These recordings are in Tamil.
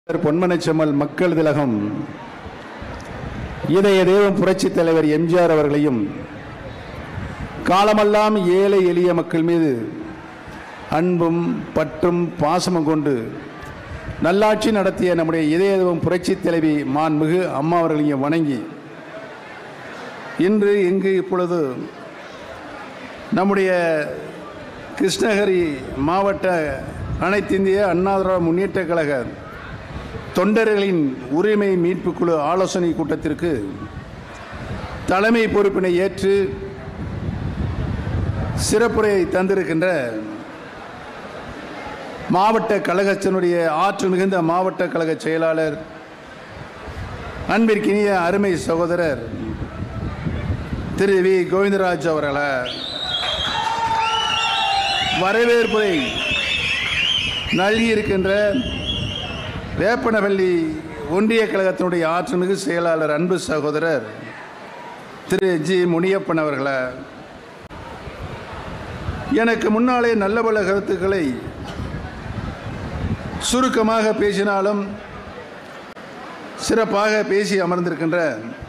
பொன்மனச்செம்மல் மக்கள் திலகம் இதய தெய்வம் புரட்சித் தலைவர் எம்ஜிஆர் அவர்களையும் காலமெல்லாம் ஏழை எளிய மக்கள் மீது அன்பும் பற்றும் பாசமும் கொண்டு நல்லாட்சி நடத்திய நம்முடைய இதய தெய்வம் புரட்சித் தலைவி மாண்புமிகு அம்மா அவர்களையும் வணங்கி இன்று இங்கு இப்பொழுது நம்முடைய கிருஷ்ணகிரி மாவட்ட அனைத்திந்திய அண்ணா திராவிட முன்னேற்ற கழக தொண்டர்களின் உரிமை மீட்பு குழு ஆலோசனை கூட்டத்திற்கு தலைமை பொறுப்பினை ஏற்று சிறப்புரையை தந்திருக்கின்ற மாவட்ட கழகத்தினுடைய ஆற்று மிகுந்த மாவட்ட கழக செயலாளர் அன்பிற்கினிய அருமை சகோதரர் திரு வி கோவிந்தராஜ் அவர்களை வரவேற்புரை நல்கியிருக்கின்ற வேப்பனப்பள்ளி ஒன்றிய கழகத்தினுடைய ஆற்றுமிகு செயலாளர் அன்பு சகோதரர் திரு ஜி முனியப்பன் அவர்களை எனக்கு முன்னாலே நல்ல பல கருத்துக்களை சுருக்கமாக பேசினாலும் சிறப்பாக பேசி அமர்ந்திருக்கின்ற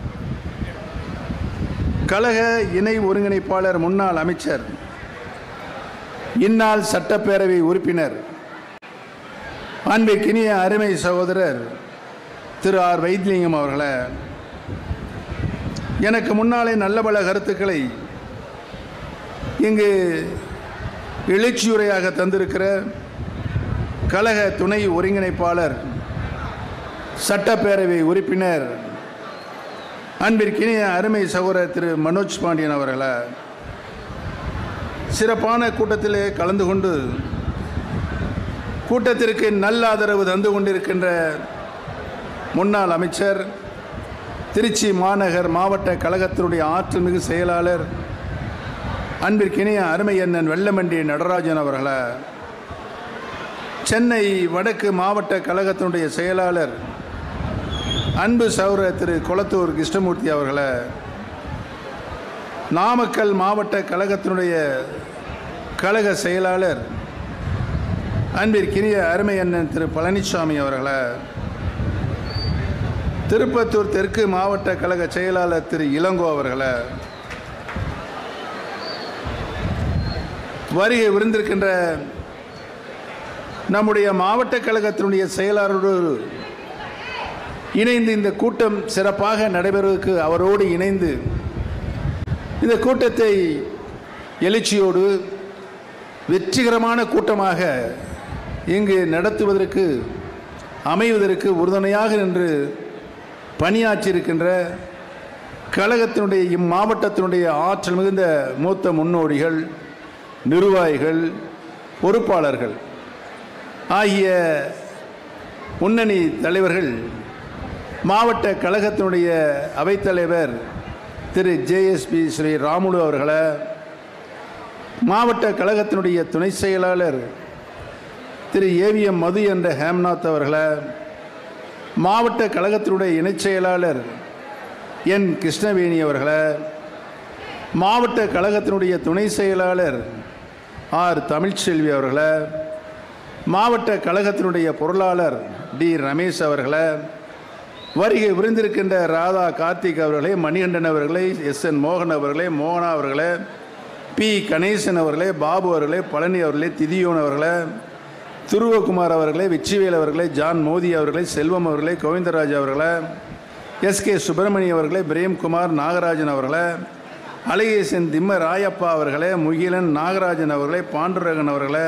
கழக இணை ஒருங்கிணைப்பாளர் முன்னாள் அமைச்சர் இந்நாள் சட்டப்பேரவை உறுப்பினர் அன்பிற்கினிய அருமை சகோதரர் திரு ஆர் வைத்திலிங்கம் அவர்களை எனக்கு முன்னாலே நல்ல பல கருத்துக்களை இங்கு எழுச்சியுரையாக தந்திருக்கிற கழக துணை ஒருங்கிணைப்பாளர் சட்டப்பேரவை உறுப்பினர் அன்பிற்கினிய அருமை சகோதரர் திரு மனோஜ் பாண்டியன் அவர்களை சிறப்பான கூட்டத்திலே கலந்து கொண்டு கூட்டத்திற்கு நல்ல ஆதரவு தந்து கொண்டிருக்கின்ற முன்னாள் அமைச்சர் திருச்சி மாநகர் மாவட்ட கழகத்தினுடைய ஆற்றல்மிகு செயலாளர் அன்பிற்கினிய அருமை அண்ணன் வெள்ளமண்டி நடராஜன் அவர்களை சென்னை வடக்கு மாவட்ட கழகத்தினுடைய செயலாளர் அன்பு சௌரர் திரு குளத்தூர் கிருஷ்ணமூர்த்தி அவர்களை நாமக்கல் மாவட்ட கழகத்தினுடைய கழக செயலாளர் அன்பிற்கினிய அருமை அண்ணன் திரு பழனிசாமி அவர்களை திருப்பத்தூர் தெற்கு மாவட்ட கழக செயலாளர் திரு இளங்கோ அவர்களை வருகை விருந்திருக்கின்ற நம்முடைய மாவட்ட கழகத்தினுடைய செயலாளரோடு இணைந்து இந்த கூட்டம் சிறப்பாக நடைபெறுவதற்கு அவரோடு இணைந்து இந்த கூட்டத்தை எழுச்சியோடு வெற்றிகரமான கூட்டமாக இங்கு நடத்துவதற்கு அமைவதற்கு உறுதுணையாக நின்று பணியாற்றியிருக்கின்ற கழகத்தினுடைய இம்மாவட்டத்தினுடைய ஆற்றல் மிகுந்த மூத்த முன்னோடிகள் நிர்வாகிகள் பொறுப்பாளர்கள் ஆகிய முன்னணி தலைவர்கள் மாவட்ட கழகத்தினுடைய அவைத்தலைவர் திரு ஜேஎஸ்பி ஸ்ரீ ராமுலு அவர்களை மாவட்ட கழகத்தினுடைய துணை செயலாளர் திரு ஏவிஎம் மது என்ற ஹேம்நாத் அவர்களை மாவட்ட கழகத்தினுடைய இணைச் செயலாளர் என் கிருஷ்ணவேணி அவர்களை மாவட்ட கழகத்தினுடைய துணை செயலாளர் ஆர் தமிழ்ச்செல்வி அவர்களை மாவட்ட கழகத்தினுடைய பொருளாளர் டி ரமேஷ் அவர்களை வருகை விருந்திருக்கின்ற ராதா கார்த்திக் அவர்களே மணிகண்டன் அவர்களே எஸ் என் மோகன் அவர்களே மோகனா அவர்களே பி கணேசன் அவர்களே பாபு அவர்களே பழனி அவர்களே திதியோன் அவர்களே துருவகுமார் அவர்களே வெற்றிவேல் அவர்களே ஜான் மோதி அவர்களே செல்வம் அவர்களே கோவிந்தராஜ் அவர்களே எஸ்கே சுப்பிரமணிய அவர்களே பிரேம்குமார் நாகராஜன் அவர்களே அழகேசன் திம்ம ராயப்பா அவர்களே முகிலன் நாகராஜன் அவர்களே பாண்டுரகன் அவர்களே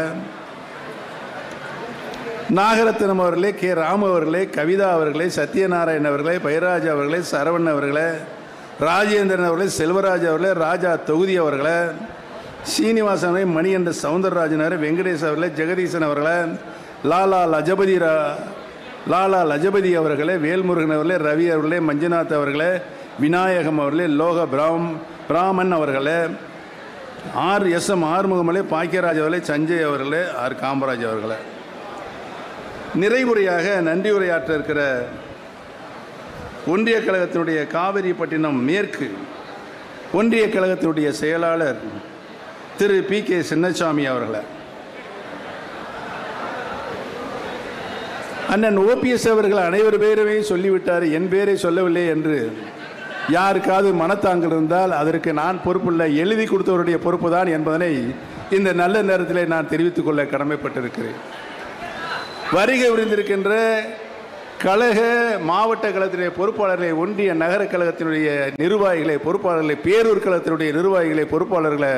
நாகரத்னம் அவர்களே கே ராமு அவர்களே கவிதா அவர்களே சத்யநாராயண் அவர்களே பைராஜ் அவர்களே சரவணன் அவர்களே ராஜேந்திரன் அவர்களே செல்வராஜ் அவர்களே ராஜா தொகுதி அவர்களே சீனிவாசன் அவர்களே மணிகண்ட சவுந்தரராஜன் அவர்களே வெங்கடேஷ் அவர்களே ஜெகதீசன் அவர்களே லாலா லஜபதி ரா லாலா லஜபதி அவர்களே வேல்முருகன் அவர்களே ரவி அவர்களே மஞ்சுநாத் அவர்களே விநாயகம் அவர்களே லோக பிராம் பிராமன் அவர்களே ஆர் எஸ் எம் ஆறுமுகமலே பாக்கியராஜ் அவர்களே சஞ்சய் அவர்களே ஆர் காமராஜ் அவர்களே நிறைவுரையாக நன்றி உரையாற்ற இருக்கிற ஒன்றிய கழகத்தினுடைய காவிரிப்பட்டினம் மேற்கு ஒன்றிய கழகத்தினுடைய செயலாளர் திரு பி கே சின்னசாமி அவர்களை அண்ணன் ஓபிஎஸ் அவர்கள் அனைவர் பேருமே சொல்லிவிட்டார் என் பேரை சொல்லவில்லை என்று யாருக்காவது மனத்தாங்கல் இருந்தால் அதற்கு நான் பொறுப்புள்ள எழுதி கொடுத்தவருடைய பொறுப்பு தான் என்பதனை இந்த நல்ல நேரத்திலே நான் தெரிவித்துக் கொள்ள கடமைப்பட்டிருக்கிறேன் வருகை புரிந்திருக்கின்ற கழக மாவட்ட கழகத்தினுடைய பொறுப்பாளர்களை ஒன்றிய நகர கழகத்தினுடைய நிர்வாகிகளை பொறுப்பாளர்களை பேரூர் கழகத்தினுடைய நிர்வாகிகளை பொறுப்பாளர்களை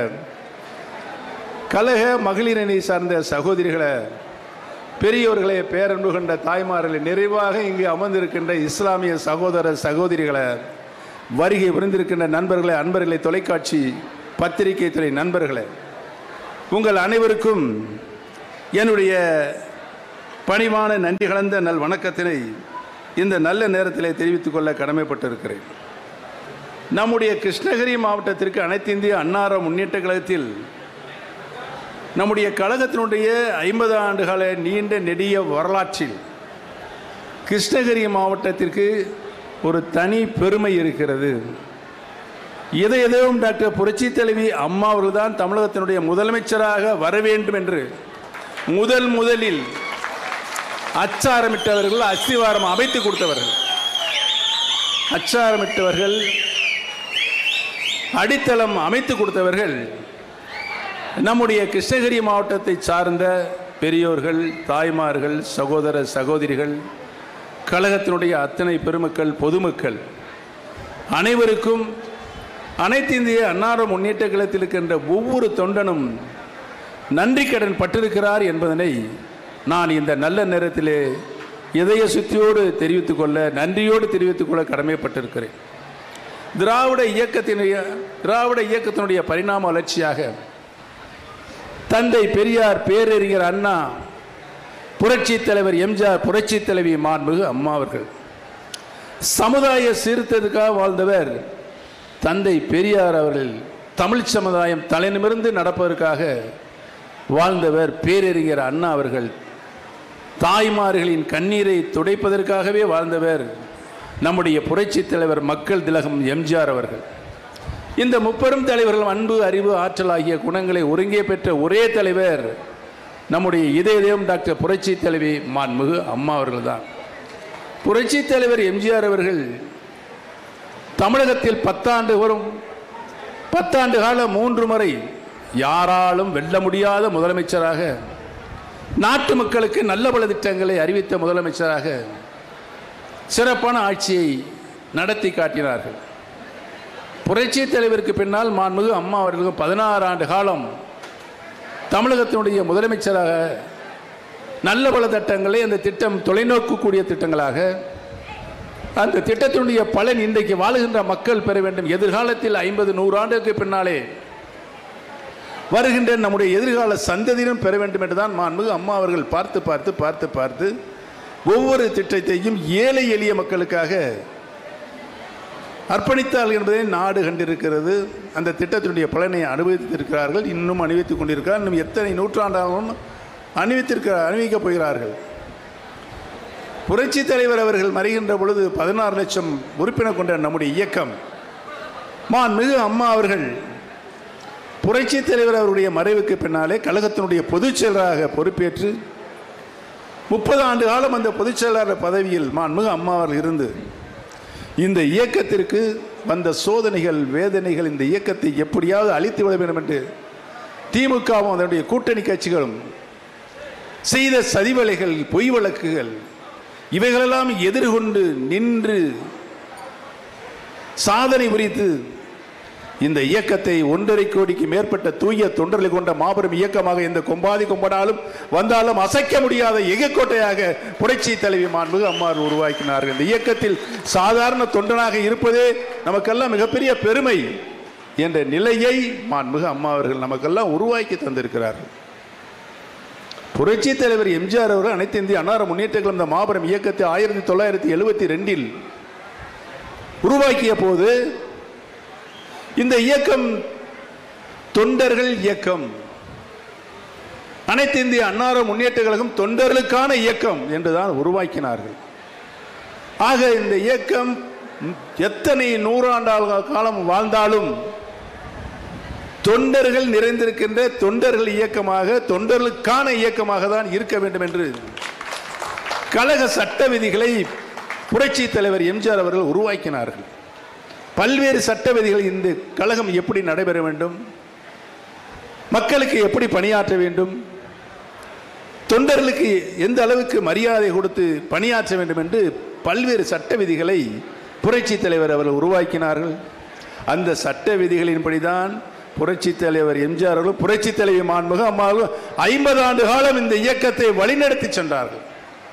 கழக மகளிர் அணி சார்ந்த சகோதரிகளை பெரியோர்களே பேரன்பு கொண்ட தாய்மார்களை நிறைவாக இங்கு அமர்ந்திருக்கின்ற இஸ்லாமிய சகோதர சகோதரிகளை வருகை புரிந்திருக்கின்ற நண்பர்களை அன்பர்களை தொலைக்காட்சி பத்திரிகை துறை நண்பர்களே உங்கள் அனைவருக்கும் என்னுடைய பணிவான நன்றி கலந்த நல் வணக்கத்தினை இந்த நல்ல நேரத்திலே தெரிவித்துக் கொள்ள கடமைப்பட்டிருக்கிறேன் நம்முடைய கிருஷ்ணகிரி மாவட்டத்திற்கு அனைத்து இந்திய அன்னார முன்னேற்ற கழகத்தில் நம்முடைய கழகத்தினுடைய ஐம்பது ஆண்டுகால நீண்ட நெடிய வரலாற்றில் கிருஷ்ணகிரி மாவட்டத்திற்கு ஒரு தனி பெருமை இருக்கிறது எதை எதையும் டாக்டர் புரட்சி தலைவி அம்மா அவர்கள்தான் தமிழகத்தினுடைய முதலமைச்சராக வர வேண்டும் என்று முதல் முதலில் அச்சாரமிட்டவர்கள் அஸ்திவாரம் அமைத்து கொடுத்தவர்கள் அச்சாரமிட்டவர்கள் அடித்தளம் அமைத்து கொடுத்தவர்கள் நம்முடைய கிருஷ்ணகிரி மாவட்டத்தை சார்ந்த பெரியோர்கள் தாய்மார்கள் சகோதர சகோதரிகள் கழகத்தினுடைய அத்தனை பெருமக்கள் பொதுமக்கள் அனைவருக்கும் அனைத்து இந்திய அன்னார முன்னேற்ற கழகத்தில் இருக்கின்ற ஒவ்வொரு தொண்டனும் நன்றி கடன் பட்டிருக்கிறார் என்பதனை நான் இந்த நல்ல நேரத்திலே இதய சுத்தியோடு தெரிவித்துக் கொள்ள நன்றியோடு தெரிவித்துக் கொள்ள கடமைப்பட்டிருக்கிறேன் திராவிட இயக்கத்தினுடைய திராவிட இயக்கத்தினுடைய பரிணாம வளர்ச்சியாக தந்தை பெரியார் பேரறிஞர் அண்ணா புரட்சி தலைவர் எம்ஜிஆர் புரட்சி தலைவி மாண்புகு அம்மா அவர்கள் சமுதாய சீர்திருத்தத்துக்காக வாழ்ந்தவர் தந்தை பெரியார் அவர்கள் தமிழ் சமுதாயம் தலைநிமிர்ந்து நடப்பதற்காக வாழ்ந்தவர் பேரறிஞர் அண்ணா அவர்கள் தாய்மார்களின் கண்ணீரை துடைப்பதற்காகவே வாழ்ந்தவர் நம்முடைய புரட்சித் தலைவர் மக்கள் திலகம் எம்ஜிஆர் அவர்கள் இந்த முப்பெரும் தலைவர்கள் அன்பு அறிவு ஆற்றல் ஆகிய குணங்களை ஒருங்கே பெற்ற ஒரே தலைவர் நம்முடைய இதய தெய்வம் டாக்டர் புரட்சி தலைவி மாண்புமிகு அம்மா அவர்கள்தான் புரட்சி தலைவர் எம்ஜிஆர் அவர்கள் தமிழகத்தில் பத்தாண்டு வரும் பத்தாண்டு கால மூன்று முறை யாராலும் வெல்ல முடியாத முதலமைச்சராக நாட்டு மக்களுக்கு நல்ல பல திட்டங்களை அறிவித்த முதலமைச்சராக சிறப்பான ஆட்சியை நடத்தி காட்டினார்கள் புரட்சி தலைவருக்கு பின்னால் மாண்புமிகு அம்மா அவர்களுக்கு பதினாறு ஆண்டு காலம் தமிழகத்தினுடைய முதலமைச்சராக நல்ல பல திட்டங்களை அந்த திட்டம் தொலைநோக்கக்கூடிய திட்டங்களாக அந்த திட்டத்தினுடைய பலன் இன்றைக்கு வாழுகின்ற மக்கள் பெற வேண்டும் எதிர்காலத்தில் ஐம்பது நூறு ஆண்டுக்கு பின்னாலே வருகின்ற நம்முடைய எதிர்கால சந்ததியினம் பெற வேண்டும் என்றுதான் மாண்புமிகு அம்மா அவர்கள் பார்த்து பார்த்து பார்த்து பார்த்து ஒவ்வொரு திட்டத்தையும் ஏழை எளிய மக்களுக்காக அர்ப்பணித்தால் என்பதை நாடு கண்டிருக்கிறது அந்த திட்டத்தினுடைய பலனை அனுபவித்திருக்கிறார்கள் இன்னும் அணிவித்துக் கொண்டிருக்கிறார் இன்னும் எத்தனை நூற்றாண்டாகவும் அணிவித்திருக்க அணிவிக்கப் போகிறார்கள் புரட்சி தலைவர் அவர்கள் மறைகின்ற பொழுது பதினாறு லட்சம் உறுப்பினர் கொண்ட நம்முடைய இயக்கம் மாண்புமிகு அம்மா அவர்கள் புரட்சி தலைவர் அவருடைய மறைவுக்கு பின்னாலே கழகத்தினுடைய பொதுச் செயலராக பொறுப்பேற்று முப்பது ஆண்டு காலம் அந்த பொதுச் செயலாளர் பதவியில் மாண்புமிகு அம்மா அவர்கள் இருந்து இந்த இயக்கத்திற்கு வந்த சோதனைகள் வேதனைகள் இந்த இயக்கத்தை எப்படியாவது அழித்து விட வேண்டும் என்று திமுகவும் அதனுடைய கூட்டணி கட்சிகளும் செய்த சதிவலைகள் பொய் வழக்குகள் இவைகளெல்லாம் எதிர்கொண்டு நின்று சாதனை புரித்து இந்த இயக்கத்தை ஒன்றரை கோடிக்கு மேற்பட்ட தூய தொண்டர்களை கொண்ட மாபெரும் இயக்கமாக இந்த கொம்பாதி கொம்பனாலும் வந்தாலும் அசைக்க முடியாத எகக்கோட்டையாக புரட்சி தலைவி மாண்புகு அம்மார் உருவாக்கினார்கள் இந்த இயக்கத்தில் சாதாரண தொண்டனாக இருப்பதே நமக்கெல்லாம் மிகப்பெரிய பெருமை என்ற நிலையை மாண்புகு அம்மா அவர்கள் நமக்கெல்லாம் உருவாக்கி தந்திருக்கிறார்கள் புரட்சி தலைவர் எம்ஜிஆர் அவர்கள் அனைத்து இந்திய அன்னார முன்னேற்ற கழகம் இந்த மாபெரும் இயக்கத்தை ஆயிரத்தி தொள்ளாயிரத்தி எழுபத்தி ரெண்டில் உருவாக்கிய போது இந்த இயக்கம் தொண்டர்கள் இயக்கம் அனைத்து இந்திய அன்னார முன்னேற்ற கழகம் தொண்டர்களுக்கான இயக்கம் என்றுதான் உருவாக்கினார்கள் ஆக இந்த இயக்கம் எத்தனை நூறாண்டால் காலம் வாழ்ந்தாலும் தொண்டர்கள் நிறைந்திருக்கின்ற தொண்டர்கள் இயக்கமாக தொண்டர்களுக்கான இயக்கமாக தான் இருக்க வேண்டும் என்று கழக சட்ட விதிகளை புரட்சி தலைவர் எம்ஜிஆர் அவர்கள் உருவாக்கினார்கள் பல்வேறு சட்ட விதிகள் இந்த கழகம் எப்படி நடைபெற வேண்டும் மக்களுக்கு எப்படி பணியாற்ற வேண்டும் தொண்டர்களுக்கு எந்த அளவுக்கு மரியாதை கொடுத்து பணியாற்ற வேண்டும் என்று பல்வேறு சட்ட விதிகளை புரட்சி தலைவர் அவர்கள் உருவாக்கினார்கள் அந்த சட்ட விதிகளின்படிதான் புரட்சி தலைவர் எம்ஜிஆர் அவர்களும் புரட்சி தலைவி மாண்புக அம்மாவும் ஐம்பது ஆண்டு காலம் இந்த இயக்கத்தை வழிநடத்தி சென்றார்கள்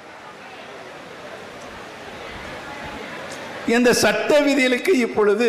இந்த சட்ட விதிகளுக்கு இப்பொழுது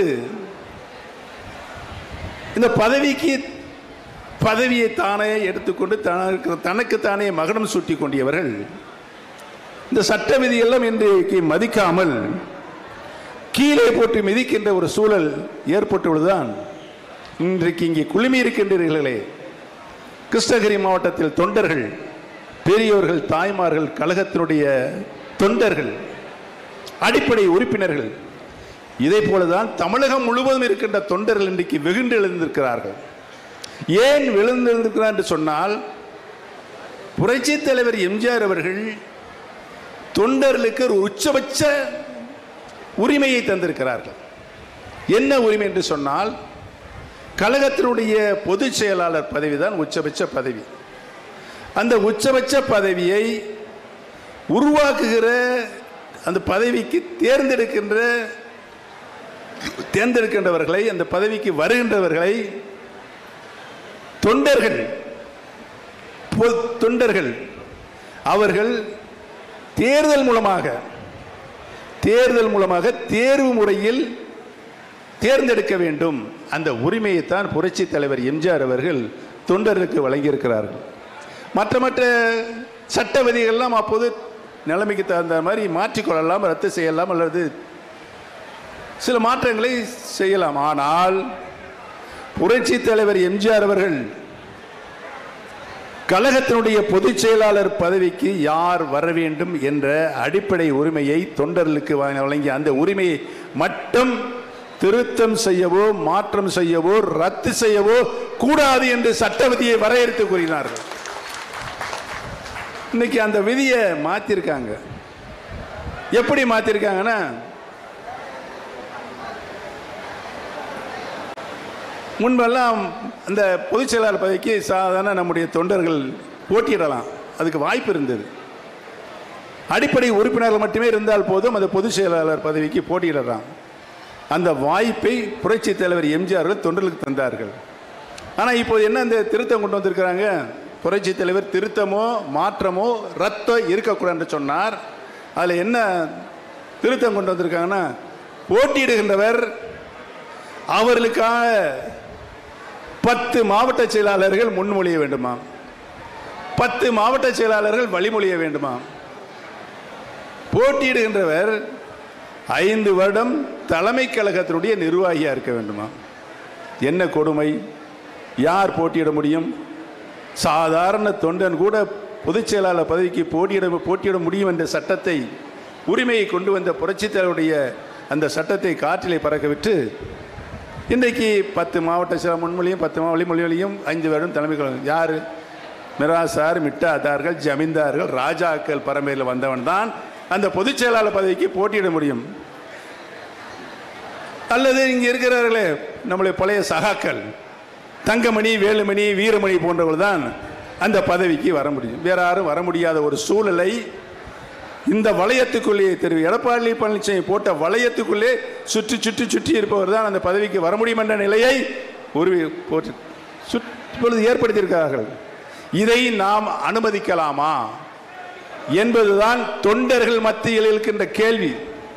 இந்த பதவிக்கு பதவியை தானே எடுத்துக்கொண்டு தனக்கு தனக்குத்தானே மகனம் சூட்டி கொண்டியவர்கள் இந்த சட்ட விதியெல்லாம் இன்றைக்கு மதிக்காமல் கீழே போட்டு மிதிக்கின்ற ஒரு சூழல் ஏற்பட்டுள்ளதுதான் இன்றைக்கு இங்கே குழுமி இருக்கின்றீர்களே கிருஷ்ணகிரி மாவட்டத்தில் தொண்டர்கள் பெரியோர்கள் தாய்மார்கள் கழகத்தினுடைய தொண்டர்கள் அடிப்படை உறுப்பினர்கள் இதே போலதான் தமிழகம் முழுவதும் இருக்கின்ற தொண்டர்கள் இன்றைக்கு வெகுண்டு எழுந்திருக்கிறார்கள் ஏன் விழுந்திருக்கிறார் என்று சொன்னால் புரட்சி தலைவர் எம்ஜிஆர் அவர்கள் தொண்டர்களுக்கு ஒரு உச்சபட்ச உரிமையை தந்திருக்கிறார்கள் என்ன உரிமை என்று சொன்னால் கழகத்தினுடைய பொதுச் செயலாளர் பதவி தான் உச்சபட்ச பதவி அந்த உச்சபட்ச பதவியை உருவாக்குகிற அந்த பதவிக்கு தேர்ந்தெடுக்கின்ற தேர்ந்தெடுக்கின்றவர்களை அந்த பதவிக்கு வருகின்றவர்களை தொண்டர்கள் பொ- தொண்டர்கள் அவர்கள் தேர்தல் மூலமாக தேர்தல் மூலமாக தேர்வு முறையில் தேர்ந்தெடுக்க வேண்டும் அந்த உரிமையைத்தான் புரட்சி தலைவர் எம்ஜிஆர் அவர்கள் தொண்டர்களுக்கு வழங்கியிருக்கிறார்கள் மற்ற மற்ற சட்ட விதிகள்லாம் அப்போது நிலைமைக்கு தகுந்த மாதிரி மாற்றிக்கொள்ளலாம் ரத்து செய்யலாம் அல்லது சில மாற்றங்களை செய்யலாம் ஆனால் புரட்சி தலைவர் எம்ஜிஆர் அவர்கள் கழகத்தினுடைய பொதுச் செயலாளர் பதவிக்கு யார் வர வேண்டும் என்ற அடிப்படை உரிமையை தொண்டர்களுக்கு வழங்க- வழங்கிய அந்த உரிமையை மட்டும் திருத்தம் செய்யவோ மாற்றம் செய்யவோ ரத்து செய்யவோ கூடாது என்று சட்ட விதியை வரையறுத்து கூறினார்கள் இன்னைக்கு அந்த விதியை மாத்திருக்காங்க எப்படி மாத்திருக்காங்கன்னா முன்பெல்லாம் அந்த பொதுச் செயலாளர் பதவிக்கு சாதாரண நம்முடைய தொண்டர்கள் போட்டியிடலாம் அதுக்கு வாய்ப்பு இருந்தது அடிப்படை உறுப்பினர்கள் மட்டுமே இருந்தால் போதும் அந்த பொதுச் செயலாளர் பதவிக்கு போட்டியிடலாம் அந்த வாய்ப்பை புரட்சி தலைவர் எம்ஜிஆர் அவர்கள் தொண்டர்களுக்கு தந்தார்கள் ஆனால் இப்போது என்ன இந்த திருத்தம் கொண்டு வந்திருக்கிறாங்க புரட்சி தலைவர் திருத்தமோ மாற்றமோ ரத்தோ இருக்கக்கூடாது என்று சொன்னார் அதில் என்ன திருத்தம் கொண்டு வந்திருக்காங்கன்னா போட்டியிடுகின்றவர் அவர்களுக்காக பத்து மாவட்ட செயலாளர்கள் முன்மொழிய வேண்டுமா பத்து மாவட்ட செயலாளர்கள் வழிமொழிய வேண்டுமா போட்டியிடுகின்றவர் ஐந்து வருடம் தலைமை கழகத்தினுடைய நிர்வாகியாக இருக்க வேண்டுமா என்ன கொடுமை யார் போட்டியிட முடியும் சாதாரண தொண்டன் கூட பொதுச் செயலாளர் பதவிக்கு போட்டியிட போட்டியிட முடியும் என்ற சட்டத்தை உரிமையை கொண்டு வந்த புரட்சித் தலைவருடைய அந்த சட்டத்தை காற்றிலே பறக்க விட்டு இன்றைக்கு பத்து மாவட்ட சில முன்மொழியும் பத்து மாவட்ட மொழிகளையும் ஐந்து வருடம் தலைமை கழகம் யார் மிராசார் மிட்டாதார்கள் ஜமீன்தார்கள் ராஜாக்கள் பரம்பரையில் வந்தவன் தான் அந்த பொதுச் செயலாளர் பதவிக்கு போட்டியிட முடியும் அல்லது இங்கே இருக்கிறார்களே நம்முடைய பழைய சகாக்கள் தங்கமணி வேலுமணி வீரமணி போன்றவர்கள் தான் அந்த பதவிக்கு வர முடியும் வேற யாரும் வர முடியாத ஒரு சூழலை இந்த வளையத்துக்குள்ளே திரு எடப்பாடி பழனிசாமி போட்ட வளையத்துக்குள்ளே சுற்றி சுற்றி சுற்றி இருப்பவர் தான் அந்த பதவிக்கு வர முடியும் என்ற நிலையை ஒரு போட்டு சுட்- இப்பொழுது ஏற்படுத்தியிருக்கிறார்கள் இதை நாம் அனுமதிக்கலாமா என்பதுதான் தொண்டர்கள் மத்தியில் இருக்கின்ற கேள்வி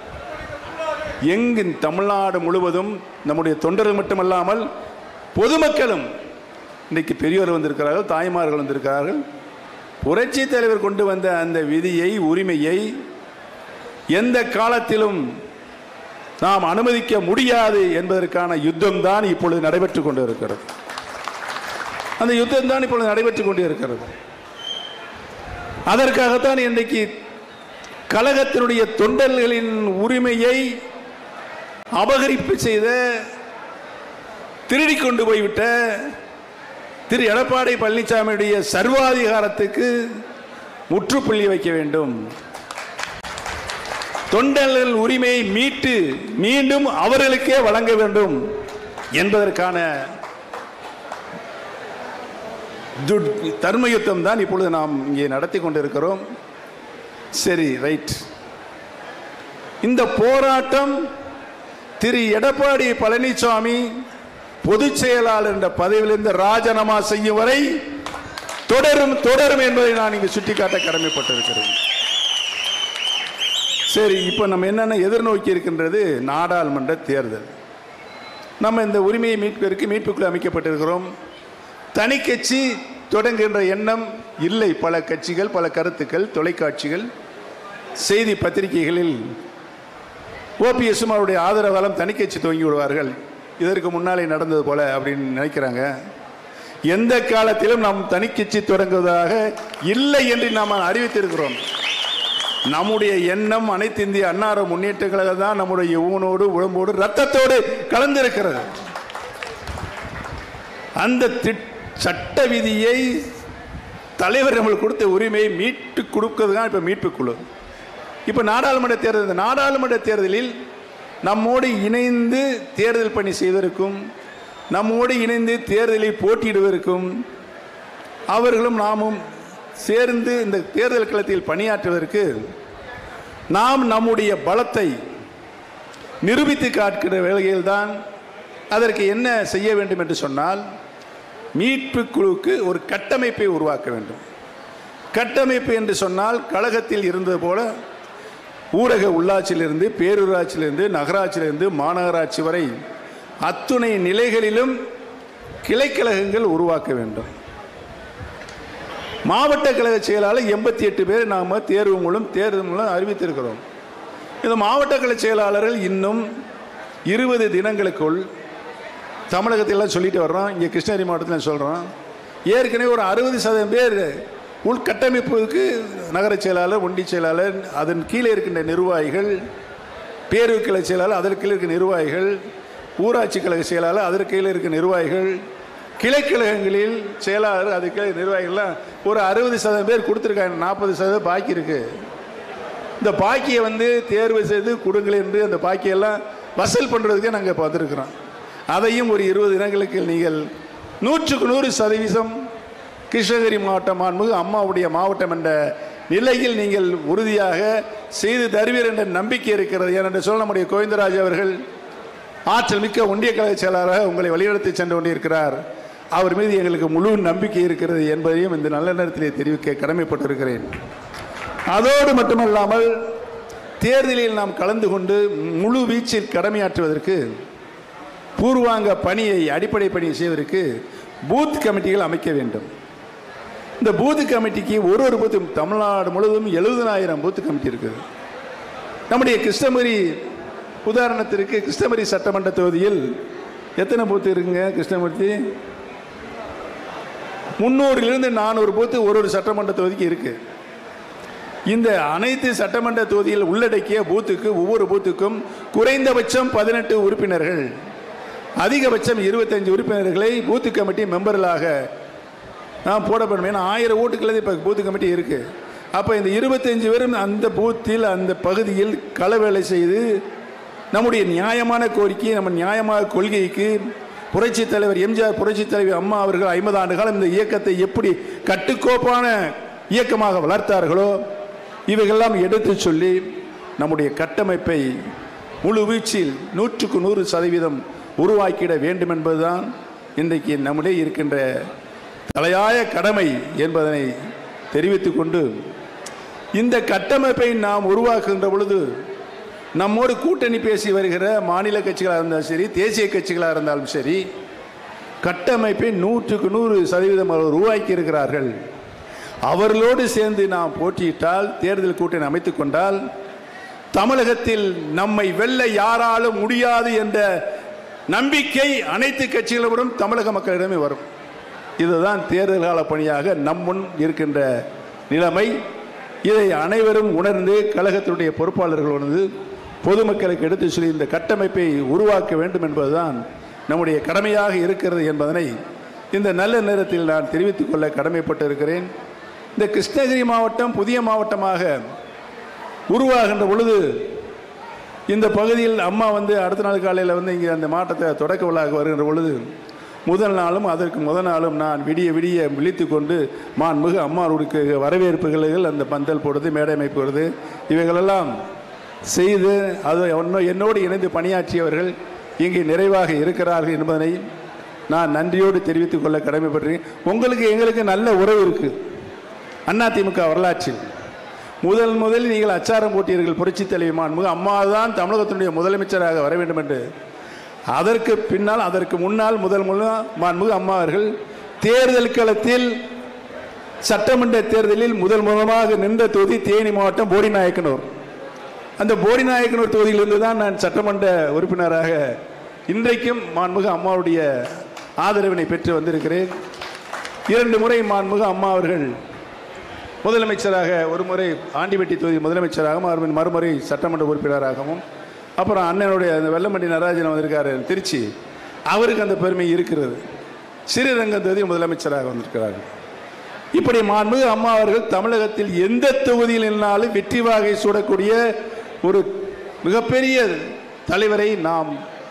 எங்கு தமிழ்நாடு முழுவதும் நம்முடைய தொண்டர்கள் மட்டுமல்லாமல் பொதுமக்களும் இன்னைக்கு பெரியோர் வந்திருக்கிறார்கள் தாய்மார்கள் வந்திருக்கிறார்கள் புரட்சி தலைவர் கொண்டு வந்த அந்த விதியை உரிமையை எந்த காலத்திலும் நாம் அனுமதிக்க முடியாது என்பதற்கான யுத்தம் தான் இப்பொழுது நடைபெற்றுக் கொண்டு இருக்கிறது அந்த யுத்தம் தான் இப்பொழுது நடைபெற்றுக் கொண்டு இருக்கிறது அதற்காகத்தான் இன்றைக்கு கழகத்தினுடைய தொண்டர்களின் உரிமையை அபகரிப்பு செய்த திருடி கொண்டு போய்விட்ட திரு எடப்பாடி பழனிசாமியுடைய சர்வாதிகாரத்துக்கு முற்றுப்புள்ளி வைக்க வேண்டும் தொண்டர்கள் உரிமையை மீட்டு மீண்டும் அவர்களுக்கே வழங்க வேண்டும் என்பதற்கான துட்- தர்ம யுத்தம் தான் இப்பொழுது நாம் இங்கே நடத்தி கொண்டிருக்கிறோம் சரி ரைட் இந்த போராட்டம் திரு எடப்பாடி பழனிசாமி பொதுச் செயலாளர் என்ற பதவியிலிருந்து ராஜினாமா செய்யும் வரை தொடரும் தொடரும் என்பதை நான் இங்கு சுட்டிக்காட்ட கடமைப்பட்டிருக்கிறேன் சரி இப்போ நம்ம என்னென்ன எதிர்நோக்கி இருக்கின்றது நாடாளுமன்ற தேர்தல் நம்ம இந்த உரிமையை மீட்பதற்கு மீட்புக்குழு அமைக்கப்பட்டிருக்கிறோம் தனி கட்சி தொடங்குகின்ற எண்ணம் இல்லை பல கட்சிகள் பல கருத்துக்கள் தொலைக்காட்சிகள் செய்தி பத்திரிகைகளில் ஓபிஎஸும் அவருடைய ஆதரவாளம் தனி கட்சி துவங்கி விடுவார்கள் இதற்கு முன்னாலே நடந்தது போல அப்படின்னு நினைக்கிறாங்க எந்த காலத்திலும் நாம் தனி கட்சி தொடங்குவதாக இல்லை என்று நாம் அறிவித்திருக்கிறோம் நம்முடைய எண்ணம் அனைத்து இந்திய அன்னார முன்னேற்ற கழகம் தான் நம்முடைய ஊனோடு உடம்போடு ரத்தத்தோடு கலந்திருக்கிறது அந்த திட்- சட்ட விதியை தலைவர் நம்மளுக்கு கொடுத்த உரிமையை மீட்டு கொடுக்கிறது தான் இப்போ மீட்புக் குழு இப்போ நாடாளுமன்ற தேர்தல் இந்த நாடாளுமன்ற தேர்தலில் நம்மோடு இணைந்து தேர்தல் பணி செய்வதற்கும் நம்மோடு இணைந்து தேர்தலில் போட்டியிடுவதற்கும் அவர்களும் நாமும் சேர்ந்து இந்த தேர்தல் களத்தில் பணியாற்றுவதற்கு நாம் நம்முடைய பலத்தை நிரூபித்து காட்டுகிற வேளையில்தான் அதற்கு என்ன செய்ய வேண்டும் என்று சொன்னால் மீட்பு குழுவுக்கு ஒரு கட்டமைப்பை உருவாக்க வேண்டும் கட்டமைப்பு என்று சொன்னால் கழகத்தில் இருந்தது போல ஊரக உள்ளாட்சியிலிருந்து பேரூராட்சியிலிருந்து நகராட்சியிலிருந்து மாநகராட்சி வரை அத்துணை நிலைகளிலும் கிளைக்கழகங்கள் உருவாக்க வேண்டும் மாவட்ட கழக செயலாளர் எண்பத்தி எட்டு பேர் நாம் தேர்வு மூலம் தேர்வு மூலம் அறிவித்திருக்கிறோம் இந்த மாவட்ட கழக செயலாளர்கள் இன்னும் இருபது தினங்களுக்குள் தமிழகத்திலாம் சொல்லிட்டு வர்றோம் இங்கே கிருஷ்ணகிரி மாவட்டத்தில் சொல்கிறோம் ஏற்கனவே ஒரு அறுபது சதவீதம் பேர் உள்கட்டமைப்புக்கு நகர செயலாளர் ஒன்றிய செயலாளர் அதன் கீழே இருக்கின்ற நிர்வாகிகள் பேரூர் கிளை செயலாளர் அதற்கு கீழே இருக்க நிர்வாகிகள் ஊராட்சி கழக செயலாளர் அதற்கு கீழே இருக்க நிர்வாகிகள் கிளைக்கழகங்களில் செயலாளர் அதுக்கு கீழே நிர்வாகிகள்லாம் ஒரு அறுபது சதவீதம் பேர் கொடுத்துருக்காங்க நாற்பது சதவீதம் பாக்கி இருக்குது இந்த பாக்கியை வந்து தேர்வு செய்து கொடுங்கள் என்று அந்த பாக்கியெல்லாம் வசூல் பண்ணுறதுக்கே நாங்கள் இப்போ வந்திருக்கிறோம் அதையும் ஒரு இருபது தினங்களுக்கு நீங்கள் நூற்றுக்கு நூறு சதவீதம் கிருஷ்ணகிரி மாவட்டம் மாண்புமிகு அம்மாவுடைய மாவட்டம் என்ற நிலையில் நீங்கள் உறுதியாக செய்து தருவீர் என்ற நம்பிக்கை இருக்கிறது ஏனென்று சொல்ல நம்முடைய கோவிந்தராஜ் அவர்கள் ஆற்றல் மிக்க ஒன்றிய கழக செயலாளராக உங்களை வழிநடத்தி சென்று கொண்டிருக்கிறார் அவர் மீது எங்களுக்கு முழு நம்பிக்கை இருக்கிறது என்பதையும் இந்த நல்ல நேரத்திலே தெரிவிக்க கடமைப்பட்டிருக்கிறேன் அதோடு மட்டுமல்லாமல் தேர்தலில் நாம் கலந்து கொண்டு முழு வீச்சில் கடமையாற்றுவதற்கு பூர்வாங்க பணியை அடிப்படை பணியை செய்வதற்கு பூத் கமிட்டிகள் அமைக்க வேண்டும் இந்த பூத் கமிட்டிக்கு ஒரு ஒரு பூத்து தமிழ்நாடு முழுவதும் எழுபதனாயிரம் பூத் கமிட்டி இருக்குது நம்முடைய கிருஷ்ணகிரி உதாரணத்திற்கு கிருஷ்ணகிரி சட்டமன்ற தொகுதியில் எத்தனை பூத்து இருக்குங்க கிருஷ்ணமூர்த்தி முந்நூறிலிருந்து நானூறு பூத்து ஒரு ஒரு சட்டமன்ற தொகுதிக்கு இருக்குது இந்த அனைத்து சட்டமன்ற தொகுதியில் உள்ளடக்கிய பூத்துக்கு ஒவ்வொரு பூத்துக்கும் குறைந்தபட்சம் பதினெட்டு உறுப்பினர்கள் அதிகபட்சம் இருபத்தஞ்சு உறுப்பினர்களை பூத்து கமிட்டி மெம்பர்களாக நான் போடப்படும் ஏன்னா ஆயிரம் ஓட்டுக்களது இப்போ பூத்து கமிட்டி இருக்குது அப்போ இந்த இருபத்தஞ்சு பேரும் அந்த பூத்தில் அந்த பகுதியில் களவேலை செய்து நம்முடைய நியாயமான கோரிக்கை நம்ம நியாயமான கொள்கைக்கு புரட்சித் தலைவர் எம்ஜிஆர் புரட்சித் தலைவர் அம்மா அவர்கள் ஐம்பது ஆண்டு காலம் இந்த இயக்கத்தை எப்படி கட்டுக்கோப்பான இயக்கமாக வளர்த்தார்களோ இவைகளெல்லாம் எடுத்து சொல்லி நம்முடைய கட்டமைப்பை முழு வீச்சில் நூற்றுக்கு நூறு சதவீதம் உருவாக்கிட வேண்டும் என்பதுதான் இன்றைக்கு நம்முடைய இருக்கின்ற தலையாய கடமை என்பதனை தெரிவித்துக் கொண்டு இந்த கட்டமைப்பை நாம் உருவாக்குகின்ற பொழுது நம்மோடு கூட்டணி பேசி வருகிற மாநில கட்சிகளாக இருந்தாலும் சரி தேசிய கட்சிகளாக இருந்தாலும் சரி கட்டமைப்பை நூற்றுக்கு நூறு சதவீதம் அவர்கள் உருவாக்கி இருக்கிறார்கள் அவர்களோடு சேர்ந்து நாம் போட்டியிட்டால் தேர்தல் கூட்டணி அமைத்துக் கொண்டால் தமிழகத்தில் நம்மை வெல்ல யாராலும் முடியாது என்ற நம்பிக்கை அனைத்து கட்சிகளிடம் தமிழக மக்களிடமே வரும் இதுதான் தேர்தல் கால பணியாக நம் முன் இருக்கின்ற நிலைமை இதை அனைவரும் உணர்ந்து கழகத்தினுடைய பொறுப்பாளர்கள் உணர்ந்து பொதுமக்களுக்கு எடுத்து சொல்லி இந்த கட்டமைப்பை உருவாக்க வேண்டும் என்பதுதான் நம்முடைய கடமையாக இருக்கிறது என்பதனை இந்த நல்ல நேரத்தில் நான் தெரிவித்துக் கொள்ள கடமைப்பட்டு இருக்கிறேன் இந்த கிருஷ்ணகிரி மாவட்டம் புதிய மாவட்டமாக உருவாகின்ற பொழுது இந்த பகுதியில் அம்மா வந்து அடுத்த நாள் காலையில் வந்து இங்கே அந்த மாட்டத்தை தொடக்க விழாக்கு வருகின்ற பொழுது முதல் நாளும் அதற்கு முதல் நாளும் நான் விடிய விடிய விழித்து கொண்டு மாண்புமிகு அம்மாவுக்கு வரவேற்புகள் அந்த பந்தல் போடுறது மேடை அமைப்புறது இவைகளெல்லாம் செய்து அது ஒன்னோ- என்னோடு இணைந்து பணியாற்றியவர்கள் இங்கே நிறைவாக இருக்கிறார்கள் என்பதனை நான் நன்றியோடு தெரிவித்துக் கொள்ள கடமைப்பட்டிருக்கேன் உங்களுக்கு எங்களுக்கு நல்ல உறவு இருக்குது அதிமுக வரலாற்றில் முதல் முதலில் நீங்கள் அச்சாரம் போட்டீர்கள் புரட்சித் தலைவி மாண்புமிகு அம்மா தான் தமிழகத்தினுடைய முதலமைச்சராக வர வேண்டும் என்று அதற்கு பின்னால் அதற்கு முன்னால் முதல் முதல் மாண்புமிகு அம்மா அவர்கள் தேர்தல் களத்தில் சட்டமன்ற தேர்தலில் முதல் முதலாக நின்ற தொகுதி தேனி மாவட்டம் போடிநாயக்கனூர் அந்த போடிநாயக்கனூர் தொகுதியிலிருந்து தான் நான் சட்டமன்ற உறுப்பினராக இன்றைக்கும் மாண்புமிகு அம்மாவுடைய ஆதரவினை பெற்று வந்திருக்கிறேன் இரண்டு முறை மாண்புமிகு அம்மா அவர்கள் முதலமைச்சராக ஒரு முறை ஆண்டிபட்டி தொகுதி முதலமைச்சராகவும் அவர் மறுமுறை சட்டமன்ற உறுப்பினராகவும் அப்புறம் அண்ணனுடைய அந்த வெள்ளமண்டி நடராஜன் வந்திருக்காரு திருச்சி அவருக்கு அந்த பெருமை இருக்கிறது ஸ்ரீரங்கம் தொகுதி முதலமைச்சராக வந்திருக்கிறார்கள் இப்படி மாண்புமிகு அம்மா அவர்கள் தமிழகத்தில் எந்த தொகுதியில் நின்னாலும் வெற்றி வாகை சூடக்கூடிய ஒரு மிகப்பெரிய தலைவரை நாம்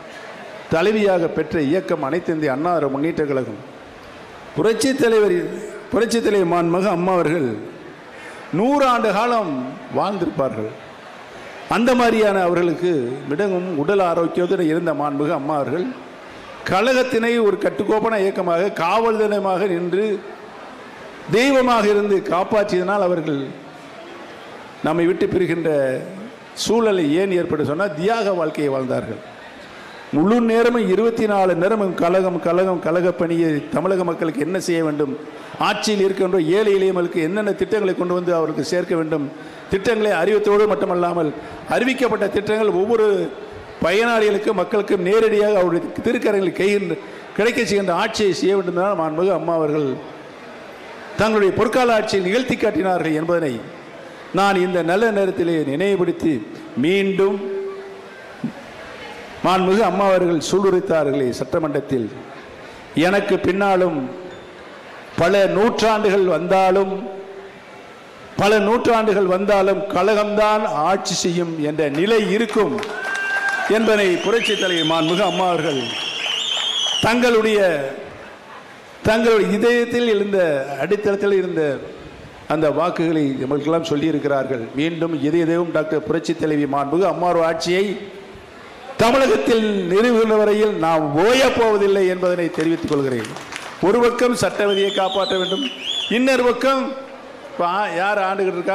தலைவியாக பெற்ற இயக்கம் அனைத்து இந்திய அண்ணா முன்னேற்ற கழகம் புரட்சி தலைவர் புரட்சி தலைவர் மாண்புமிகு அம்மா அவர்கள் நூறாண்டு காலம் வாழ்ந்திருப்பார்கள் அந்த மாதிரியான அவர்களுக்கு மிடங்கும் உடல் ஆரோக்கியத்துடன் இருந்த மாண்புமிகு அம்மா அவர்கள் கழகத்தினை ஒரு கட்டுக்கோப்பான இயக்கமாக காவல் தினமாக நின்று தெய்வமாக இருந்து காப்பாற்றியதனால் அவர்கள் நம்மை விட்டு பிரிகின்ற சூழலை ஏன் ஏற்பட்டு சொன்னால் தியாக வாழ்க்கையை வாழ்ந்தார்கள் முழு நேரமும் இருபத்தி நாலு நேரமும் கழகம் கழகம் கழக பணியை தமிழக மக்களுக்கு என்ன செய்ய வேண்டும் ஆட்சியில் இருக்கின்ற ஏழை எளியவர்களுக்கு என்னென்ன திட்டங்களை கொண்டு வந்து அவருக்கு சேர்க்க வேண்டும் திட்டங்களை அறிவித்தோடு மட்டுமல்லாமல் அறிவிக்கப்பட்ட திட்டங்கள் ஒவ்வொரு பயனாளிகளுக்கு மக்களுக்கும் நேரடியாக அவருடைய திருக்கரங்களில் கைகின்ற கிடைக்க செய்கின்ற ஆட்சியை செய்ய வேண்டும் என்றால் மாண்புமிகு அம்மா அவர்கள் தங்களுடைய பொற்கால ஆட்சியை நிகழ்த்தி காட்டினார்கள் என்பதனை நான் இந்த நல்ல நேரத்திலே நினைவுபடுத்தி மீண்டும் மாண்புமிகு அம்மா அவர்கள் சூளுரைத்தார்களே சட்டமன்றத்தில் எனக்கு பின்னாலும் பல நூற்றாண்டுகள் வந்தாலும் பல நூற்றாண்டுகள் வந்தாலும் கழகம்தான் ஆட்சி செய்யும் என்ற நிலை இருக்கும் என்பதை புரட்சி தலைவர் மாண்புமிகு அம்மா அவர்கள் தங்களுடைய தங்களுடைய இதயத்தில் இருந்த அடித்தளத்தில் இருந்த அந்த வாக்குகளை நம்மளுக்கெல்லாம் சொல்லியிருக்கிறார்கள் மீண்டும் இதய தெய்வம் டாக்டர் புரட்சி தலைவி மாண்புகு அம்மாறு ஆட்சியை தமிழகத்தில் நிறுவுகிற வரையில் நாம் ஓயப் போவதில்லை என்பதனை தெரிவித்துக் கொள்கிறேன் ஒரு பக்கம் சட்ட விதியை காப்பாற்ற வேண்டும் இன்னொரு பக்கம் இப்ப ஆ- யார் ஆண்டுகிட்டு இருக்கா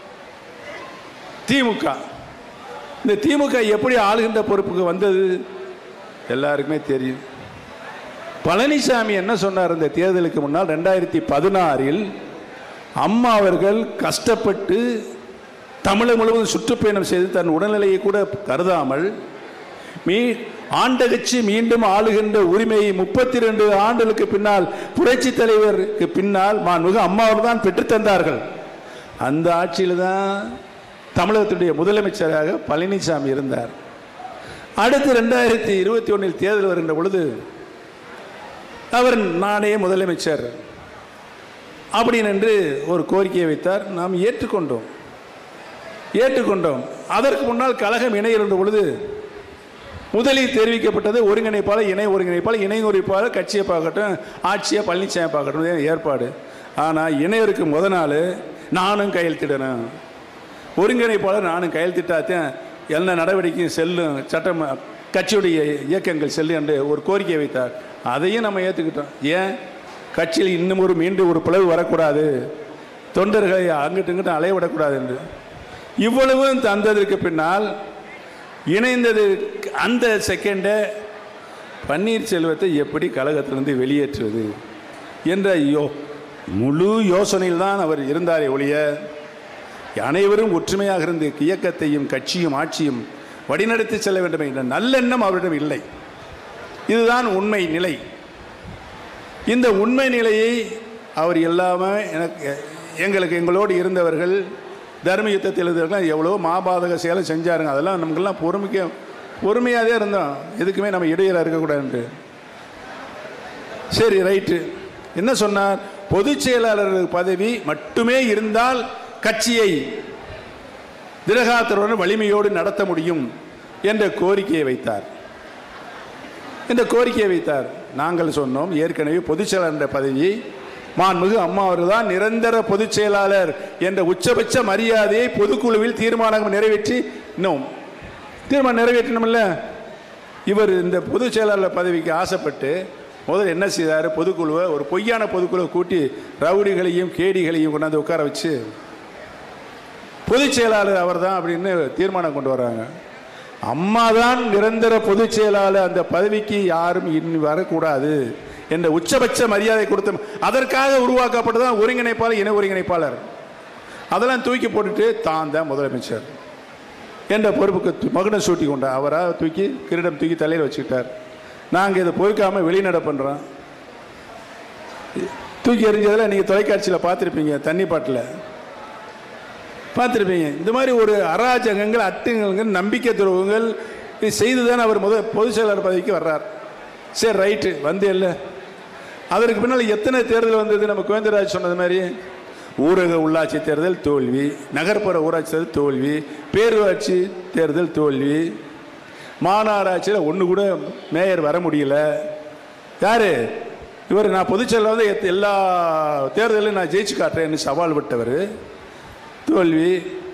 திமுக இந்த திமுக எப்படி ஆளுகின்ற பொறுப்புக்கு வந்தது எல்லாருக்குமே தெரியும் பழனிசாமி என்ன சொன்னார் இந்த தேர்தலுக்கு முன்னால் ரெண்டாயிரத்தி பதினாறில் அம்மா அவர்கள் கஷ்டப்பட்டு தமிழகம் முழுவதும் சுற்றுப்பயணம் செய்து தன் உடல்நிலையை கூட கருதாமல் மீ ஆண்ட கட்சி மீண்டும் ஆளுகின்ற உரிமையை முப்பத்தி ரெண்டு ஆண்டுகளுக்கு பின்னால் புரட்சி தலைவருக்கு பின்னால் மாண்புமிகு அம்மாவர் தான் பெற்றுத்தந்தார்கள் அந்த ஆட்சியில் தான் தமிழகத்துடைய முதலமைச்சராக பழனிசாமி இருந்தார் அடுத்து ரெண்டாயிரத்தி இருபத்தி ஒன்றில் தேர்தல் வருகின்ற பொழுது அவர் நானே முதலமைச்சர் அப்படின்னு என்று ஒரு கோரிக்கையை வைத்தார் நாம் ஏற்றுக்கொண்டோம் ஏற்றுக்கொண்டோம் அதற்கு முன்னால் கழகம் இணையிருந்த பொழுது முதலில் தெரிவிக்கப்பட்டது ஒருங்கிணைப்பாளர் இணை ஒருங்கிணைப்பாளர் இணை ஒருங்கிணைப்பாளர் கட்சியை பார்க்கட்டும் ஆட்சியை பழனிசாமி பார்க்கட்டும் இது ஏற்பாடு ஆனால் இணையருக்கு முத நாள் நானும் கையெழுத்திடணும் ஒருங்கிணைப்பாளர் நானும் கையெழுத்திட்டாத்தேன் எல்லா நடவடிக்கையும் செல்லும் சட்டம் கட்சியுடைய இயக்கங்கள் செல்லும் என்று ஒரு கோரிக்கை வைத்தார் அதையும் நம்ம ஏற்றுக்கிட்டோம் ஏன் கட்சியில் இன்னும் ஒரு மீண்டும் ஒரு பிளவு வரக்கூடாது தொண்டர்களை அங்கிட்டு இங்கிட்டு அலையவிடக்கூடாது என்று இவ்வளவும் தந்ததற்கு பின்னால் இணைந்தது அந்த செகண்டை பன்னீர்செல்வத்தை எப்படி கழகத்திலிருந்து வெளியேற்றுவது என்ற யோ முழு யோசனையில் தான் அவர் இருந்தாரே ஒழிய அனைவரும் ஒற்றுமையாக இருந்து இயக்கத்தையும் கட்சியும் ஆட்சியும் வழிநடத்தி செல்ல வேண்டும் என்ற நல்லெண்ணம் அவரிடம் இல்லை இதுதான் உண்மை நிலை இந்த உண்மை நிலையை அவர் எல்லாமே எனக்கு எங்களுக்கு எங்களோடு இருந்தவர்கள் தர்ம யுத்தத்தில் இருந்தவர்கள் எவ்வளோ மாபாதக செயலை செஞ்சாருங்க அதெல்லாம் நமக்கெல்லாம் பொறுமைக்க பொறுமையாகவே இருந்தோம் எதுக்குமே நம்ம இடையில இருக்கக்கூடாதுன்ட்டு சரி ரைட்டு என்ன சொன்னார் பொதுச் செயலாளர் பதவி மட்டுமே இருந்தால் கட்சியை திரகாத்திரவுடன் வலிமையோடு நடத்த முடியும் என்ற கோரிக்கையை வைத்தார் என்ற கோரிக்கையை வைத்தார் நாங்கள் சொன்னோம் ஏற்கனவே பொதுச் செயலாளர் என்ற பதவி மாண்புமிகு அம்மா அவர்கள் தான் நிரந்தர பொதுச் செயலாளர் என்ற உச்சபட்ச மரியாதையை பொதுக்குழுவில் தீர்மானம் நிறைவேற்றி இன்னும் தீர்மானம் நிறைவேற்றணும்ல இவர் இந்த பொதுச் செயலாளர் பதவிக்கு ஆசைப்பட்டு முதல்ல என்ன செய்தார் பொதுக்குழுவை ஒரு பொய்யான பொதுக்குழுவை கூட்டி ரவுடிகளையும் கேடிகளையும் கொண்டாந்து உட்கார வச்சு பொதுச் செயலாளர் அவர் தான் அப்படின்னு தீர்மானம் கொண்டு வர்றாங்க அம்மா தான் நிரந்தர பொதுச் செயலாளர் அந்த பதவிக்கு யாரும் இனி வரக்கூடாது என்ற உச்சபட்ச மரியாதை கொடுத்த அதற்காக உருவாக்கப்பட்டதான் ஒருங்கிணைப்பாளர் இணை ஒருங்கிணைப்பாளர் அதெல்லாம் தூக்கி போட்டுட்டு தான் தான் முதலமைச்சர் என்ற பொறுப்புக்கு து- மகுடம் சூட்டி கொண்டார் அவராக தூக்கி கிரீடம் தூக்கி தலையில் வச்சுக்கிட்டார் நாங்கள் இதை பொறுக்காமல் வெளிநட பண்ணுறோம் தூக்கி எறிஞ்சதில் நீங்கள் தொலைக்காட்சியில் பார்த்துருப்பீங்க தண்ணி பாட்டில் பார்த்துருப்பீங்க இந்த மாதிரி ஒரு அராஜகங்கள் அட்டுங்கள் நம்பிக்கை துரோகங்கள் இது செய்து தான் அவர் முத பொதுச் செயலாளர் பதவிக்கு வர்றார் சரி ரைட்டு வந்து இல்லை அதற்கு பின்னால் எத்தனை தேர்தல் வந்தது நம்ம கோவிந்தராஜ் சொன்னது மாதிரி ஊரக உள்ளாட்சி தேர்தல் தோல்வி நகர்ப்புற ஊராட்சி தேர்தல் தோல்வி பேரூராட்சி தேர்தல் தோல்வி மாநகராட்சியில் ஒன்று கூட மேயர் வர முடியல யாரு இவர் நான் பொதுச்செயலாளர் வந்து எத்த- எல்லா தேர்தலையும் நான் ஜெயிச்சு காட்டுறேன்னு சவால் விட்டவர் தோல்வி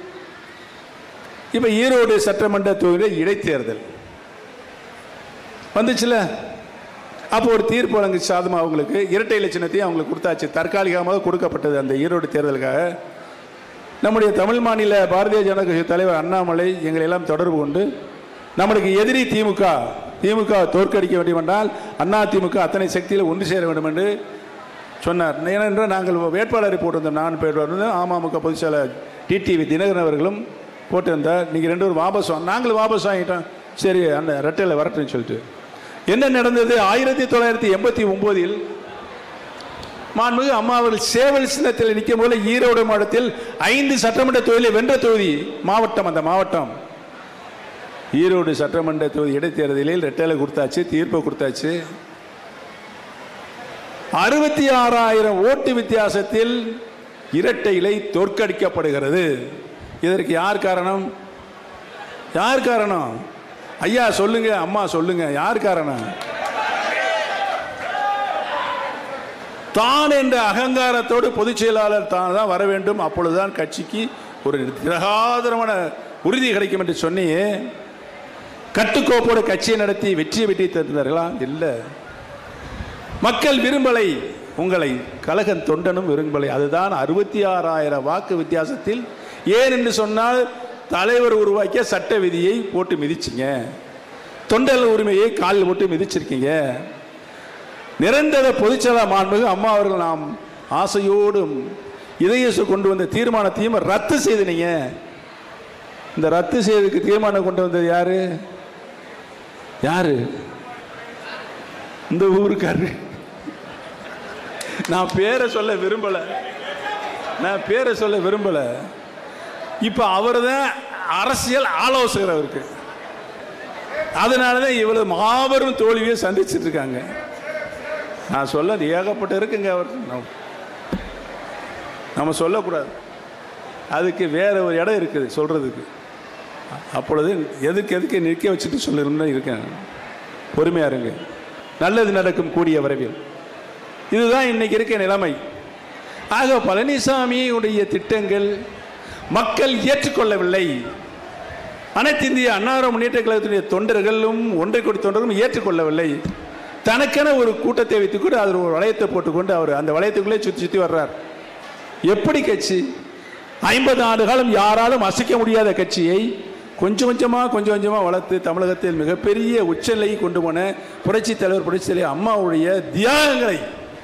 இப்போ ஈரோடு சட்டமன்ற தொகுதியில் இடைத்தேர்தல் வந்துச்சுல அப்போ ஒரு தீர்ப்பு வழங்கு சாதமா அவங்களுக்கு இரட்டை இலட்சணத்தையும் அவங்களுக்கு கொடுத்தாச்சு தற்காலிகமாக கொடுக்கப்பட்டது அந்த ஈரோடு தேர்தலுக்காக நம்முடைய தமிழ் மாநில பாரதிய ஜனதா கட்சி தலைவர் அண்ணாமலை எங்களை எல்லாம் தொடர்பு கொண்டு நம்மளுக்கு எதிரி திமுக திமுக தோற்கடிக்க வேண்டும் என்றால் அண்ணா திமுக அத்தனை சக்தியில் ஒன்று சேர வேண்டும் என்று சொன்னார் ஏனென்றால் நாங்கள் வேட்பாளரை போட்டிருந்தோம் நான் வேட்பாளர் அமமுக பொதுச் செயலர் டிடிவி தினகரன் அவர்களும் போட்டிருந்தார் நீங்கள் ரெண்டு பேரும் வாபஸ் வாங்க நாங்களும் வாபஸ் வாங்கிட்டோம் சரி அந்த ரெட்டையில் வரட்டும்னு சொல்லிட்டு என்ன நடந்தது ஆயிரத்தி தொள்ளாயிரத்தி எண்பத்தி ஒம்போதில் மாண்புமிகு அம்மா அவர்கள் சேவல் சின்னத்தில் நிற்கும் போது ஈரோடு மாவட்டத்தில் ஐந்து சட்டமன்ற தொகுதியை வென்ற தொகுதி மாவட்டம் அந்த மாவட்டம் ஈரோடு சட்டமன்ற தொகுதி இடைத்தேர்தலில் ரெட்டையில கொடுத்தாச்சு தீர்ப்பு கொடுத்தாச்சு அறுபத்தி ஆறாயிரம் ஓட்டு வித்தியாசத்தில் இரட்டை இலை தோற்கடிக்கப்படுகிறது இதற்கு யார் காரணம் யார் காரணம் ஐயா சொல்லுங்க அம்மா சொல்லுங்க யார் காரணம் தான் என்ற அகங்காரத்தோடு பொதுச் செயலாளர் தான் தான் வர வேண்டும் அப்பொழுதுதான் கட்சிக்கு ஒரு திரகாதரமான உறுதி கிடைக்கும் என்று சொன்னியே கட்டுக்கோப்போடு கட்சியை நடத்தி வெற்றியை வெற்றி தந்தார்களா இல்லை மக்கள் விரும்பலை உங்களை கழகன் தொண்டனும் விரும்பலை அதுதான் அறுபத்தி ஆறாயிரம் வாக்கு வித்தியாசத்தில் ஏன் என்று சொன்னால் தலைவர் உருவாக்கிய சட்ட விதியை போட்டு மிதிச்சிங்க தொண்டல் உரிமையை காலில் போட்டு மிதிச்சிருக்கீங்க நிரந்தர பொதுச்செயலாளர் மாண்புமிகு அம்மா அவர்கள் நாம் ஆசையோடும் இதயசு கொண்டு வந்த தீர்மானத்தையும் ரத்து செய்தனீங்க இந்த ரத்து செய்ததுக்கு தீர்மானம் கொண்டு வந்தது யாரு யாரு இந்த ஊருக்காரரு நான் பேரை சொல்ல விரும்பல நான் பேரை சொல்ல விரும்பல இப்ப அவர் தான் அரசியல் ஆலோசகர் அவருக்கு அதனால தான் இவ்வளவு மாபெரும் தோல்வியை சந்திச்சிட்டு இருக்காங்க நான் சொல்ல ஏகப்பட்ட இருக்குங்க அவர் நம்ம- நம்ம சொல்லக்கூடாது அதுக்கு வேற ஒரு இடம் இருக்குது சொல்றதுக்கு அப்பொழுது எதுக்கு எதுக்கு நிற்க வச்சுட்டு சொல்லணும்னு இருக்கேன் பொறுமையா இருங்க நல்லது நடக்கும் கூடிய விரைவில் இதுதான் இன்னைக்கு இருக்க நிலைமை ஆக பழனிசாமியுடைய திட்டங்கள் மக்கள் ஏற்றுக்கொள்ளவில்லை அனைத்து இந்திய அன்னார முன்னேற்ற கழகத்தினுடைய தொண்டர்களும் ஒன்றை கோடி தொண்டர்களும் ஏற்றுக்கொள்ளவில்லை தனக்கென ஒரு கூட்டத்தை வைத்துக்கொண்டு அதில் ஒரு வளையத்தை போட்டுக்கொண்டு அவர் அந்த வளையத்துக்குள்ளே சுற்றி சுற்றி வர்றார் எப்படி கட்சி ஐம்பது ஆண்டு காலம் யாராலும் அசைக்க முடியாத கட்சியை கொஞ்சம் கொஞ்சமாக கொஞ்சம் கொஞ்சமாக வளர்த்து தமிழகத்தில் மிகப்பெரிய உச்சநிலையை கொண்டு போன புரட்சி தலைவர் புரட்சி தலைவர் அம்மாவுடைய தியாகங்களை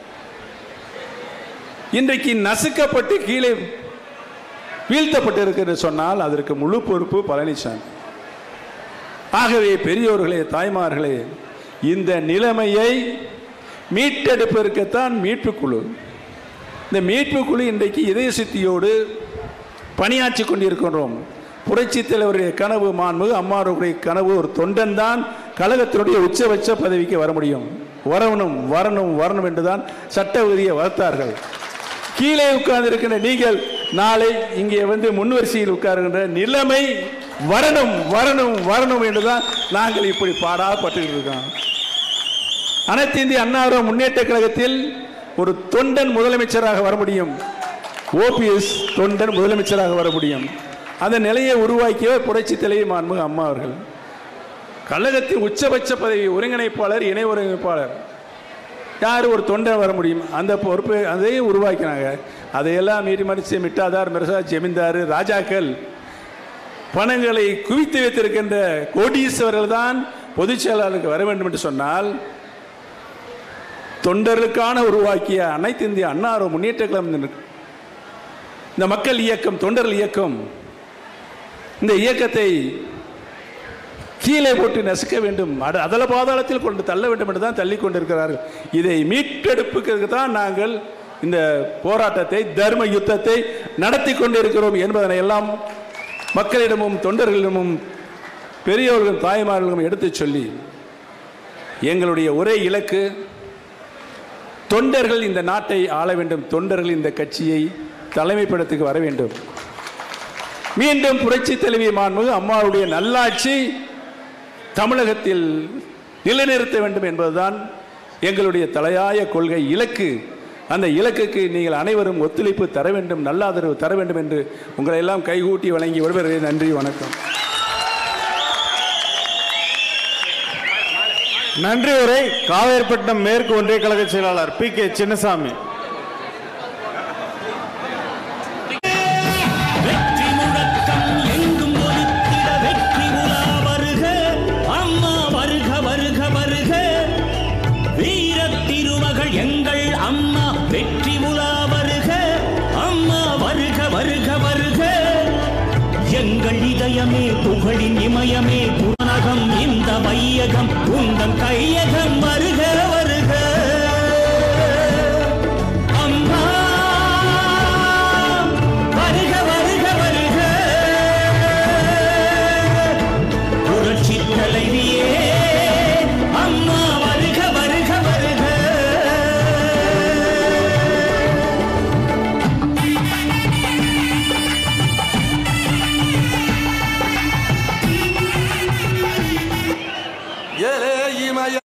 இன்றைக்கு நசுக்கப்பட்டு கீழே வீழ்த்தப்பட்டிருக்கிறது சொன்னால் அதற்கு முழு பொறுப்பு பழனிசாமி ஆகவே பெரியோர்களே தாய்மார்களே இந்த நிலைமையை மீட்டெடுப்பதற்குத்தான் மீட்புக் குழு இந்த மீட்புக் குழு இன்றைக்கு இதய சித்தியோடு பணியாற்றி கொண்டிருக்கின்றோம் புரட்சி தலைவருடைய கனவு மாண்புமிகு அம்மாவுடைய கனவு ஒரு தொண்டன் தான் கழகத்தினுடைய உச்சபட்ச பதவிக்கு வர முடியும் வரணும் வரணும் வரணும் என்றுதான் சட்ட விதியை வளர்த்தார்கள் கீழே உட்கார்ந்திருக்கின்ற நீங்கள் நாளை இங்கே வந்து முன்வரிசையில் உட்காருகின்ற நிலைமை வரணும் வரணும் வரணும் என்றுதான் நாங்கள் இப்படி பாடாப்பட்டு இருக்கோம் அனைத்து இந்திய அண்ணாவிர முன்னேற்ற கழகத்தில் ஒரு தொண்டன் முதலமைச்சராக வர முடியும் ஓபிஎஸ் தொண்டன் முதலமைச்சராக வர முடியும் அந்த நிலையை உருவாக்கியவர் புரட்சி தலைவி மாண்புமிகு அம்மா அவர்கள் கழகத்தின் உச்சபட்ச பதவி ஒருங்கிணைப்பாளர் இணை ஒருங்கிணைப்பாளர் யார் ஒரு தொண்டை வர முடியும் அந்த பொறுப்பு அதையும் உருவாக்கினாங்க அதையெல்லாம் மீறி மறிச்சு மிட்டாதார் மிர்சா ஜமீன்தார் ராஜாக்கள் பணங்களை குவித்து வைத்திருக்கின்ற கோடீஸ்வரர்கள் தான் பொதுச் செயலாளருக்கு வர வேண்டும் என்று சொன்னால் தொண்டர்களுக்கான உருவாக்கிய அனைத்து இந்திய அன்னார முன்னேற்ற கழகம் இந்த மக்கள் இயக்கம் தொண்டர்கள் இயக்கம் இந்த இயக்கத்தை கீழே போட்டு நசுக்க வேண்டும் அட அதல பாதாளத்தில் கொண்டு தள்ள வேண்டும் என்று தான் தள்ளி கொண்டிருக்கிறார்கள் இதை மீட்டெடுப்புக்கு தான் நாங்கள் இந்த போராட்டத்தை தர்ம யுத்தத்தை நடத்தி கொண்டிருக்கிறோம் என்பதனை எல்லாம் மக்களிடமும் தொண்டர்களிடமும் பெரியோர்களும் தாய்மார்களும் எடுத்துச் சொல்லி எங்களுடைய ஒரே இலக்கு தொண்டர்கள் இந்த நாட்டை ஆள வேண்டும் தொண்டர்கள் இந்த கட்சியை தலைமைப்படத்துக்கு வர வேண்டும் மீண்டும் புரட்சி தலைவி மாண்புமிகு அம்மாவுடைய நல்லாட்சி தமிழகத்தில் நிலைநிறுத்த வேண்டும் என்பதுதான் எங்களுடைய தலையாய கொள்கை இலக்கு அந்த இலக்குக்கு நீங்கள் அனைவரும் ஒத்துழைப்பு தர வேண்டும் நல்ல ஆதரவு தர வேண்டும் என்று உங்களை எல்லாம் கைகூட்டி வழங்கி விடுவதற்கு நன்றி வணக்கம் நன்றி உரை காவேரிப்பட்டினம் மேற்கு ஒன்றிய கழக செயலாளர் பி கே சின்னசாமி வெற்றி முழக்கம் எங்கும் ஒலித்திட வெற்றி உலா வருக அம்மா வருக வருக வருக வீரத் திருமகள் எங்கள் அம்மா வெற்றி உலா வருக அம்மா வருக வருக வருக எங்கள் இதயமே புகழின் இமயமே புனகம் இந்த வையகம் உந்தன் கையகம் வருக வருக அம்மா வருக வருக வருக புரட்சி தலைவியே அம்மா வருக வருக வருக ஏலே இமய